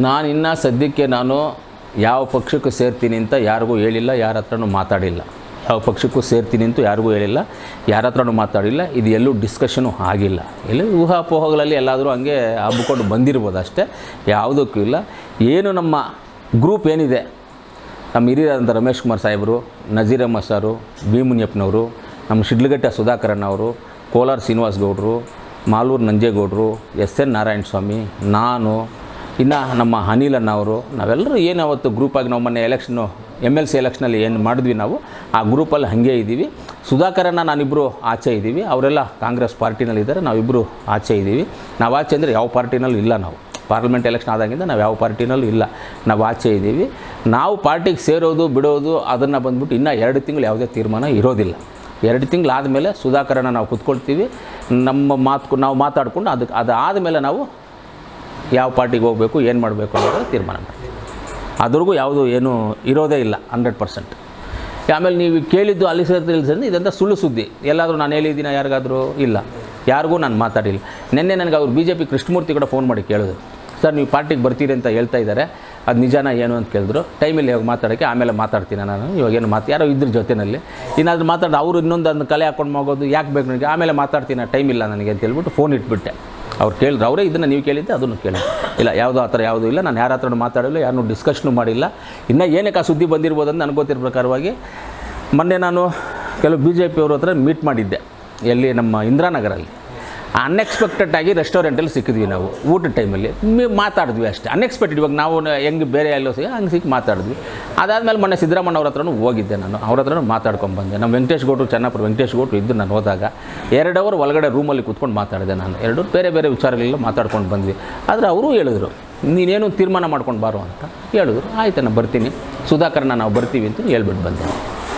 ನಾನು ಇನ್ನು ಸದ್ಯಕ್ಕೆ ನಾನು ಯಾವ ಪಕ್ಷಕ್ಕೂ ಸೇರ್ತೀನಿ ಅಂತ ಯಾರಿಗೂ ಹೇಳಿಲ್ಲ ಯಾರ ಹತ್ರನೂ ಮಾತಾಡಿಲ್ಲ ಯಾವ ಪಕ್ಷಕ್ಕೂ ಸೇರ್ತೀನಿ ಅಂತ ಯಾರಿಗೂ ಹೇಳಿಲ್ಲ ಯಾರ ಹತ್ರನೂ ಮಾತಾಡಿಲ್ಲ ಇದು ಎಲ್ಲೂ ಡಿಸ್ಕಷನು ಆಗಿಲ್ಲ ಎಲ್ಲ ಊಹಾಪೋಹಗಳಲ್ಲಿ ಎಲ್ಲಾದರೂ ಹಂಗೆ ಹಬ್ಬಿಕೊಂಡು ಬಂದಿರ್ಬೋದು ಅಷ್ಟೇ ಯಾವುದಕ್ಕೂ ಇಲ್ಲ ಏನು ನಮ್ಮ ಗ್ರೂಪ್ ಏನಿದೆ ನಮ್ಮ ಹಿರಿಯರಾದಂಥ ರಮೇಶ್ ಕುಮಾರ್ ಸಾಹೇಬರು ನಜೀರ್ ಅಹ್ಮದ್ ಸಾರು ಬಿ ಮುನಿಯಪ್ಪನವರು ನಮ್ಮ ಶಿಡ್ಲಘಟ್ಟ ಸುಧಾಕರನ್ ಅವರು ಕೋಲಾರ ಶ್ರೀನಿವಾಸ್ ಗೌಡರು ಮಾಲೂರು ನಂಜೇಗೌಡರು ಎಸ್ ಎನ್ ನಾರಾಯಣ ಸ್ವಾಮಿ ನಾನು ಇನ್ನು ನಮ್ಮ ಅನಿಲ್ ಅಣ್ಣ ಅವರು ನಾವೆಲ್ಲರೂ ಏನು ಅವತ್ತು ಗ್ರೂಪಾಗಿ ನಾವು ಮೊನ್ನೆ ಎಲೆಕ್ಷನ್ನು ಎಮ್ ಎಲ್ ಸಿ ಎಲೆಕ್ಷನಲ್ಲಿ ಏನು ಮಾಡಿದ್ವಿ ನಾವು ಆ ಗ್ರೂಪಲ್ಲಿ ಹಾಗೆ ಇದ್ದೀವಿ ಸುಧಾಕರನ್ನ ನಾನಿಬ್ಬರು ಆಚೆ ಇದ್ದೀವಿ ಅವರೆಲ್ಲ ಕಾಂಗ್ರೆಸ್ ಪಾರ್ಟಿನಲ್ಲಿ ಇದ್ದಾರೆ ನಾವಿಬ್ಬರು ಆಚೆ ಇದ್ದೀವಿ ನಾವು ಆಚೆ ಅಂದರೆ ಯಾವ ಪಾರ್ಟಿನಲ್ಲೂ ಇಲ್ಲ ನಾವು ಪಾರ್ಲಿಮೆಂಟ್ ಎಲೆಕ್ಷನ್ ಆದಾಗಿಂದ ನಾವು ಯಾವ ಪಾರ್ಟಿನಲ್ಲೂ ಇಲ್ಲ ನಾವು ಆಚೆ ಇದ್ದೀವಿ ನಾವು ಪಾರ್ಟಿಗೆ ಸೇರೋದು ಬಿಡೋದು ಅದನ್ನು ಬಂದ್ಬಿಟ್ಟು ಇನ್ನೂ ಎರಡು ತಿಂಗಳು ಯಾವುದೇ ತೀರ್ಮಾನ ಇರೋದಿಲ್ಲ ಎರಡು ತಿಂಗಳು ಆದಮೇಲೆ ಸುಧಾಕರನ ನಾವು ಕುತ್ಕೊಳ್ತೀವಿ ನಮ್ಮ ಮಾತು ನಾವು ಮಾತಾಡಿಕೊಂಡು ಅದಕ್ಕೆ ಅದಾದಮೇಲೆ ನಾವು ಯಾವ ಪಾರ್ಟಿಗೆ ಹೋಗಬೇಕು ಏನು ಮಾಡಬೇಕು ಅನ್ನೋದು ತೀರ್ಮಾನ ಮಾಡ್ತೀವಿ ಅದ್ರಿಗೂ ಯಾವುದು ಏನು ಇರೋದೇ ಇಲ್ಲ ಹಂಡ್ರೆಡ್ ಪರ್ಸೆಂಟ್ ಆಮೇಲೆ ನೀವು ಕೇಳಿದ್ದು ಅಲ್ಲಿ ಸೇರ್ತು ಇಲ್ಲಿ ಸೇರಿದ್ದು ಇದಂತ ಸುಳ್ಳು ಸುದ್ದಿ ಎಲ್ಲಾದರೂ ನಾನು ಹೇಳಿದ್ದೀನ ಯಾರಿಗಾದರೂ ಇಲ್ಲ ಯಾರಿಗೂ ನಾನು ಮಾತಾಡಿಲ್ಲ ನಿನ್ನೆ ನನಗೆ ಅವ್ರು ಬಿ ಜೆ ಪಿ ಕೃಷ್ಣಮೂರ್ತಿ ಕೂಡ ಫೋನ್ ಮಾಡಿ ಕೇಳಿದ್ರು ಸರ್ ನೀವು ಪಾರ್ಟಿಗೆ ಬರ್ತೀರಿ ಅಂತ ಹೇಳ್ತಾ ಇದ್ದಾರೆ ಅದು ನಿಜಾನ ಏನು ಅಂತ ಕೇಳಿದ್ರು ಟೈಮಿಲ್ಲ ಇವಾಗ ಮಾತಾಡೋಕ್ಕೆ ಆಮೇಲೆ ಮಾತಾಡ್ತೀನಿ ನಾನು ಇವಾಗೇನು ಮಾತು ಯಾರೋ ಇದ್ರ ಜೊತೆಯಲ್ಲಿ ಏನಾದರೂ ಮಾತಾಡಿ ಅವರು ಇನ್ನೊಂದು ಅದನ್ನ ಕಲೆ ಹಾಕೊಂಡು ಹೋಗೋದು ಯಾಕೆ ಬೇಕು ನನಗೆ ಆಮೇಲೆ ಮಾತಾಡ್ತೀನಿ ಟೈಮ್ ಇಲ್ಲ ನನಗೆ ಅಂತ ಹೇಳ್ಬಿಟ್ಟು ಫೋನ್ ಇಟ್ಬಿಟ್ಟೆ ಅವ್ರು ಕೇಳಿದ್ರು ಅವರೇ ಇದನ್ನು ನೀವು ಕೇಳಿದ್ದೆ ಅದನ್ನು ಕೇಳಿ ಇಲ್ಲ ಯಾವುದೋ ಆ ಥರ ಯಾವುದೂ ಇಲ್ಲ ನಾನು ಯಾರ ಹತ್ರನೂ ಮಾತಾಡಿಲ್ಲ ಯಾರನ್ನೂ ಡಿಸ್ಕಷನು ಮಾಡಿಲ್ಲ ಇನ್ನು ಏನಕ್ಕೆ ಆ ಸುದ್ದಿ ಬಂದಿರ್ಬೋದು ಅಂತ ನನಗೆ ಗೊತ್ತಿರೋ ಪ್ರಕಾರವಾಗಿ ಮೊನ್ನೆ ನಾನು ಕೆಲವು ಬಿ ಜೆ ಪಿಯವ್ರ ಹತ್ರ ಮೀಟ್ ಮಾಡಿದ್ದೆ ಎಲ್ಲಿ ನಮ್ಮ ಇಂದಿರಾನಗರಲ್ಲಿ ಅನ್ಎಕ್ಸ್ಪೆಕ್ಟೆಡ್ ಆಗಿ ರೆಸ್ಟೋರೆಂಟಲ್ಲಿ ಸಿಕ್ಕಿದ್ವಿ ನಾವು ಊಟದ ಟೈಮಲ್ಲಿ ಮಿ- ಮಾತಾಡಿದ್ವಿ ಅಷ್ಟೇ ಅನ್ಎಕ್ಸ್ಪೆಕ್ಟೆಡ್ ಇವಾಗ ನಾವು ನ- ಹೆಂಗೆ ಬೇರೆ ಎಲ್ಲೋ ಸಿಗ ಹಂಗೆ ಸಿಕ್ಕಿ ಮಾತಾಡಿದ್ವಿ ಅದಾದಮೇಲೆ ಮೊನ್ನೆ ಸಿದ್ದರಾಮಣ್ಣ ಅವ್ರ ಹತ್ರನೂ ಹೋಗಿದ್ದೆ ನಾನು ಅವ್ರ ಹತ್ರನೂ ಮಾತಾಡ್ಕೊಂಡು ಬಂದೆ ನಮ್ಮ ವೆಂಕಟೇಶ್ ಗೌಡ್ರು ಚೆನ್ನಾಪುರ ವೆಂಕಟೇಶ್ ಗೌಡ್ರು ಇದ್ದು ನಾನು ಹೋದಾಗ ಎರಡು ಅವರ್ ಒಳಗಡೆ ರೂಮಲ್ಲಿ ಕೂತ್ಕೊಂಡು ಮಾತಾಡಿದೆ ನಾನು ಎರಡು ಬೇರೆ ಬೇರೆ ವಿಚಾರಗಳೆಲ್ಲ ಮಾತಾಡ್ಕೊಂಡು ಬಂದ್ವಿ ಆದರೆ ಅವರು ಹೇಳಿದ್ರು ನೀನೇನು ತೀರ್ಮಾನ ಮಾಡ್ಕೊಂಡು ಬಾರೋ ಅಂತ ಹೇಳಿದ್ರು ಆಯ್ತು ನಾನು ಬರ್ತೀನಿ ಸುಧಾಕರ್ನ ನಾವು ಬರ್ತೀವಿ ಅಂತ ಹೇಳ್ಬಿಟ್ಟು ಬಂದೆ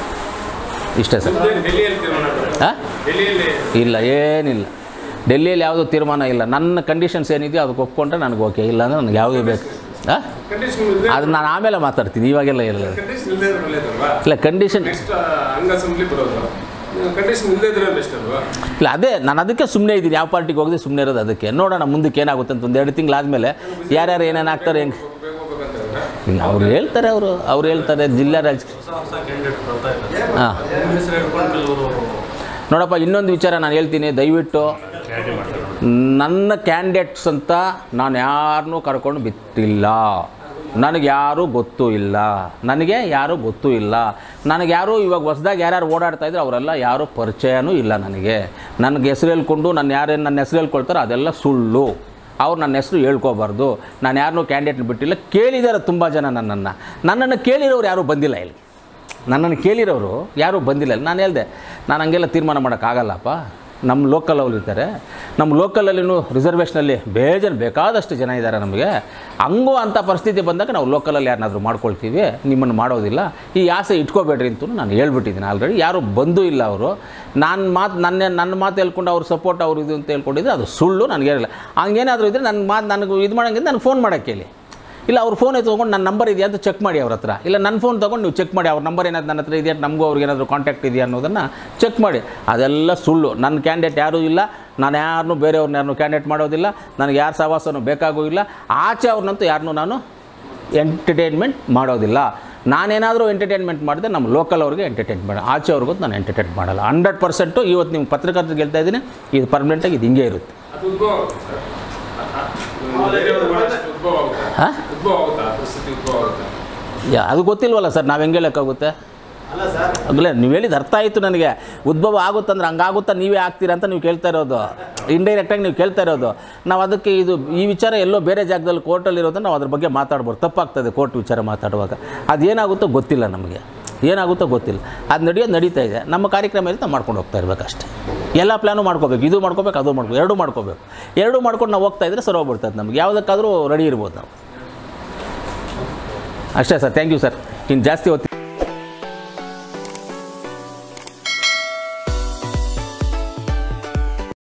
ಇಷ್ಟೇ ಸರ್ ಡೆಲ್ಲಿಯಲ್ಲಿ ತೀರ್ಮಾನ ಮಾಡಿದ್ರು. ಹಾಂ ಡೆಲ್ಲಿಯಲ್ಲಿ ಇಲ್ಲ ಏನಿಲ್ಲ ಡೆಲ್ಲಿಯಲ್ಲಿ ಯಾವುದೂ ತೀರ್ಮಾನ ಇಲ್ಲ ನನ್ನ ಕಂಡೀಷನ್ಸ್ ಏನಿದೆಯೋ ಅದಕ್ಕೆ ಒಪ್ಕೊಂಡ್ರೆ ನನಗೆ ಓಕೆ ಇಲ್ಲ ಅಂದರೆ ನನಗೆ ಯಾವುದೂ ಬೇಕು ಹಾಂ ಕಂಡೀಷನ್ ಇಲ್ಲದೆ ಅದು ನಾನು ಆಮೇಲೆ ಮಾತಾಡ್ತೀನಿ ಇವಾಗೆಲ್ಲ ಇರಲ್ಲ ಕಂಡೀಷನ್ ಇಲ್ಲದೆ ಇದ್ರೆ ಒಳ್ಳೇದಲ್ವಾ ಇಲ್ಲ ಕಂಡೀಷನ್ ನೆಕ್ಸ್ಟ್ ಹಂಗ ಅಸೆಂಬ್ಲಿ ಬರೋದು ಕಂಡೀಷನ್ ಇಲ್ಲದೆ ಇದ್ರೆ ಬೆಸ್ಟ್ ಅಲ್ವಾ ಇಲ್ಲ ಅದೇ ನಾನು ಅದಕ್ಕೆ ಸುಮ್ಮನೆ ಇದ್ದೀನಿ ಯಾವ ಪಾರ್ಟಿಗೆ ಹೋಗದೆ ಸುಮ್ಮನೆ ಇರೋದು ಅದಕ್ಕೆ ನೋಡೋಣ ಮುಂದಕ್ಕೆ ಏನಾಗುತ್ತೆ ಅಂತ ಒಂದು ಎರಡು ತಿಂಗಳಾದಮೇಲೆ ಯಾರ್ಯಾರು ಏನೇನು ಆಗ್ತಾರೆ ಹೆಂಗೆ ಹೋಗ್ಬೇಕು ಹೋಗ್ಬೇಕಂತ ಹೇಳಿದ್ರೆ ಇಲ್ಲ ಅವ್ರು ಹೇಳ್ತಾರೆ ಅವರು ಅವ್ರು ಹೇಳ್ತಾರೆ ಜಿಲ್ಲಾ ರಾಜ ಹೊಸ ಹೊಸ ಕ್ಯಾಂಡಿಡೇಟ್ ಬರ್ತಾ ಇದ್ದಾರೆ ಹಾಂ ನಿಮ್ಮ ಹೆಸರು ಹೇಳ್ಕೊಂಡು ಕೆಲವರು ನೋಡಪ್ಪ ಇನ್ನೊಂದು ವಿಚಾರ ನಾನು ಹೇಳ್ತೀನಿ ದಯವಿಟ್ಟು ಕ್ಲಾರಿಟಿ ಮಾಡ್ತಾರೆ ನೋಡಿ ನನ್ನ ಕ್ಯಾಂಡಿಡೇಟ್ಸ್ ಅಂತ ನಾನು ಯಾರನ್ನೂ ಕರ್ಕೊಂಡು ಬಿಟ್ಟಿಲ್ಲ ನನಗೆ ಯಾರೂ ಗೊತ್ತೂ ಇಲ್ಲ ನನಗೆ ಯಾರೂ ಗೊತ್ತೂ ಇಲ್ಲ ನನಗೆ ಯಾರು ಇವಾಗ ಹೊಸ್ದಾಗಿ ಯಾರ್ಯಾರು ಓಡಾಡ್ತಾ ಇದ್ರು ಅವರೆಲ್ಲ ಯಾರೂ ಪರಿಚಯನೂ ಇಲ್ಲ ನನಗೆ ನನಗೆ ಹೆಸರು ಹೇಳ್ಕೊಂಡು ನನ್ನ ಯಾರೇನು ನನ್ನ ಹೆಸರು ಹೇಳ್ಕೊಳ್ತಾರೋ ಅದೆಲ್ಲ ಸುಳ್ಳು ಅವ್ರು ನನ್ನ ಹೆಸರು ಹೇಳ್ಕೋಬಾರ್ದು ನಾನು ಯಾರನ್ನೂ ಕ್ಯಾಂಡಿಡೇಟ್ ಬಿಟ್ಟಿಲ್ಲ ಕೇಳಿದ್ದಾರೆ ತುಂಬ ಜನ ನನ್ನನ್ನು ನನ್ನನ್ನು ಕೇಳಿರೋರು ಯಾರೂ ಬಂದಿಲ್ಲ ಇಲ್ಲಿ ನನ್ನನ್ನು ಕೇಳಿರೋರು ಯಾರೂ ಬಂದಿಲ್ಲ ನಾನು ಹೇಳಿದೆ ನಾನು ಹಂಗೆಲ್ಲ ತೀರ್ಮಾನ ಮಾಡೋಕ್ಕಾಗಲ್ಲಪ್ಪ ನಮ್ಮ ಲೋಕಲ್ ಅವ್ರು ಇರ್ತಾರೆ ನಮ್ಮ ಲೋಕಲಲ್ಲಿನೂ ರಿಸರ್ವೇಷನಲ್ಲಿ ಬೇಜಾರು ಬೇಕಾದಷ್ಟು ಜನ ಇದ್ದಾರೆ ನಮಗೆ ಹಂಗೂ ಅಂಥ ಪರಿಸ್ಥಿತಿ ಬಂದಾಗ ನಾವು ಲೋಕಲಲ್ಲಿ ಯಾರನ್ನಾದ್ರೂ ಮಾಡ್ಕೊಳ್ತೀವಿ ನಿಮ್ಮನ್ನು ಮಾಡೋದಿಲ್ಲ ಈ ಆಸೆ ಇಟ್ಕೋಬೇಡ್ರಿ ಅಂತೂ ನಾನು ಹೇಳ್ಬಿಟ್ಟಿದ್ದೀನಿ ಆಲ್ರೆಡಿ ಯಾರೂ ಬಂದೂ ಇಲ್ಲ ಅವರು ನಾನು ಮಾತು ನನ್ನ ನನ್ನ ಮಾತು ಹೇಳ್ಕೊಂಡು ಅವ್ರ ಸಪೋರ್ಟ್ ಅವ್ರು ಇದು ಅಂತ ಹೇಳ್ಕೊಂಡಿದ್ರೆ ಅದು ಸುಳ್ಳು ನನಗೆ ಹೇಳಿಲ್ಲ ಹಂಗೇನಾದರೂ ಇದ್ದರೆ ನನ್ನ ಮಾತು ನನಗೆ ಇದು ಮಾಡೋಂಗಿದ್ರೆ ನನಗೆ ಫೋನ್ ಮಾಡೋಕ್ಕೆ ಹೇಳಿ ಇಲ್ಲ ಅವ್ರ ಫೋನ್ ತೊಗೊಂಡು ನನ್ನ ನಂಬರ್ ಇದೆಯಾ ಅಂತ ಚೆಕ್ ಮಾಡಿ ಅವ್ರ ಹತ್ರ ಇಲ್ಲ ನನ್ನ ಫೋನ್ ತೊಗೊಂಡು ನೀವು ಚೆಕ್ ಮಾಡಿ ಅವ್ರ ನಂಬರ್ ಏನಾದ್ರು ನನ್ನ ಹತ್ರ ಇದೆಯಾ ನಮಗೂ ಅವ್ರಿಗೆ ಏನಾದರೂ ಕಾಂಟ್ಯಾಕ್ಟ್ ಇದೆಯಾ ಅನ್ನೋದನ್ನು ಚೆಕ್ ಮಾಡಿ ಅದೆಲ್ಲ ಸುಳ್ಳು ನನ್ನ ಕ್ಯಾಂಡಿಡೇಟ್ ಯಾರೂ ಇಲ್ಲ ನಾನು ಯಾರನ್ನೂ ಬೇರೆಯವ್ರನ್ನ ಯಾರನ್ನೂ ಕ್ಯಾಂಡಿಡೇಟ್ ಮಾಡೋದಿಲ್ಲ ನನಗೆ ಯಾರ ಸಹವಾಸನೂ ಬೇಕಾಗೂ ಇಲ್ಲ ಆಚೆ ಅವ್ರನ್ನಂತೂ ಯಾರನ್ನೂ ನಾನು ಎಂಟರ್ಟೈನ್ಮೆಂಟ್ ಮಾಡೋದಿಲ್ಲ ನಾನೇನಾದರೂ ಎಂಟರ್ಟೈನ್ಮೆಂಟ್ ಮಾಡಿದೆ ನಮ್ಮ ಲೋಕಲ್ ಅವ್ರಿಗೆ ಎಂಟರ್ಟೈನ್ ಮಾಡ ಆಚೆ ಅವ್ರಿಗೂ ನಾನು ಎಂಟರ್ಟೈನ್ ಮಾಡಲ್ಲ ಹಂಡ್ರೆಡ್ ಪರ್ಸೆಂಟು ಇವತ್ತು ನಿಮ್ಮ ಪತ್ರಕರ್ತರಿಗೆ ಹೇಳ್ತಾ ಇದ್ದೀನಿ ಇದು ಪರ್ಮನೆಂಟಾಗಿ ಇದು ಹಿಂಗೆ ಇರುತ್ತೆ ಅದು ಉದ್ಭವ ಆಗುತ್ತೆ ಸರ್ ಬೇರೆಯವ್ರು ಮಾಡೋಷ್ಟು ಉದ್ಭವ ಆಗುತ್ತೆ ಹಾಂ ಉದ್ಭವ ಆಗುತ್ತಾ ಆ ಪರಿಸ್ಥಿತಿ ಉದ್ಭವ ಆಗುತ್ತೆ ಯಾ ಅದು ಗೊತ್ತಿಲ್ವಲ್ಲ ಸರ್ ನಾವು ಹೆಂಗೆ ಹೇಳೋಕ್ಕಾಗುತ್ತೆ ಅಗಲೇ ನೀವು ಹೇಳಿದ ಅರ್ಥ ಆಯಿತು ನನಗೆ ಉದ್ಭವ ಆಗುತ್ತಂದ್ರೆ ಹಂಗಾಗುತ್ತಾ ನೀವೇ ಆಗ್ತೀರಾ ಅಂತ ನೀವು ಕೇಳ್ತಾ ಇರೋದು ಇಂಡೈರೆಕ್ಟಾಗಿ ನೀವು ಕೇಳ್ತಾ ಇರೋದು ನಾವು ಅದಕ್ಕೆ ಇದು ಈ ವಿಚಾರ ಎಲ್ಲೋ ಬೇರೆ ಜಾಗದಲ್ಲಿ ಕೋರ್ಟಲ್ಲಿ ಇರೋದನ್ನ ನಾವು ಅದ್ರ ಬಗ್ಗೆ ಮಾತಾಡ್ಬೋದು ತಪ್ಪಾಗ್ತದೆ ಕೋರ್ಟ್ ವಿಚಾರ ಮಾತಾಡುವಾಗ ಅದೇನಾಗುತ್ತೋ ಗೊತ್ತಿಲ್ಲ ನಮಗೆ ಏನಾಗುತ್ತೋ ಗೊತ್ತಿಲ್ಲ ಅದು ನಡೆಯೋದು ನಡೀತಾ ಇದೆ ನಮ್ಮ ಕಾರ್ಯಕ್ರಮ ಇರುತ್ತೆ ನಾವು ಮಾಡ್ಕೊಂಡು ಹೋಗ್ತಾ ಇರಬೇಕಷ್ಟೇ ಎಲ್ಲ ಪ್ಲ್ಯಾನು ಮಾಡ್ಕೋಬೇಕು ಇದು ಮಾಡ್ಕೋಬೇಕು ಅದು ಮಾಡ್ಕೋಬೇಕು ಎರಡೂ ಮಾಡ್ಕೋಬೇಕು ಎರಡೂ ಮಾಡ್ಕೊಂಡು ನಾವು ಹೋಗ್ತಾ ಇದ್ದರೆ ಸರಿ ಹೋಗ್ಬಿಡ್ತದೆ ನಮ್ಗೆ ಯಾವುದಕ್ಕಾದರೂ ರೆಡಿ ಇರ್ಬೋದು ನಾವು ಅಷ್ಟೇ ಸರ್ ಥ್ಯಾಂಕ್ ಯು ಸರ್ ಇನ್ನು ಜಾಸ್ತಿ ಹೊತ್ತು